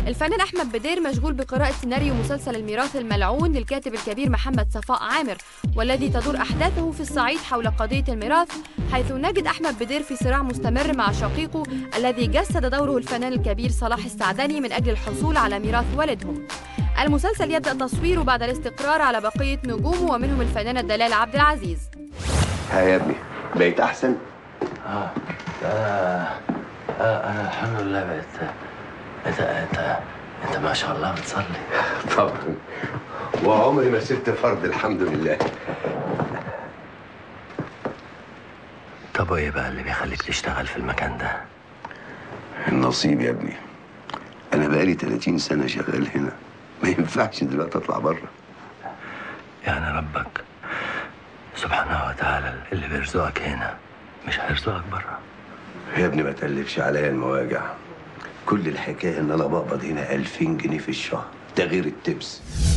الفنان أحمد بدير مشغول بقراءة سيناريو مسلسل الميراث الملعون للكاتب الكبير محمد صفاء عامر والذي تدور أحداثه في الصعيد حول قضية الميراث حيث نجد أحمد بدير في صراع مستمر مع شقيقه الذي جسد دوره الفنان الكبير صلاح السعدني من أجل الحصول على ميراث والدهم المسلسل يبدأ تصويره بعد الاستقرار على بقية نجومه ومنهم الفنانة دلال عبد العزيز ها يا ابني بقيت احسن اه انا آه انا الحمد لله بقيت انت انت انت ما شاء الله بتصلي طبعا وعمري ما سبت فرض الحمد لله طب وايه بقى اللي بيخليك تشتغل في المكان ده النصيب يا ابني انا بقالي 30 سنه شغال هنا ما ينفعش دلوقتي اطلع بره يعني ربك سبحانه وتعالى اللي بيرزقك هنا مش هيرزقك بره يا ابني ما تقلبش عليا المواجع كل الحكايه ان انا بقبض هنا 2000 جنيه في الشهر ده غير التبس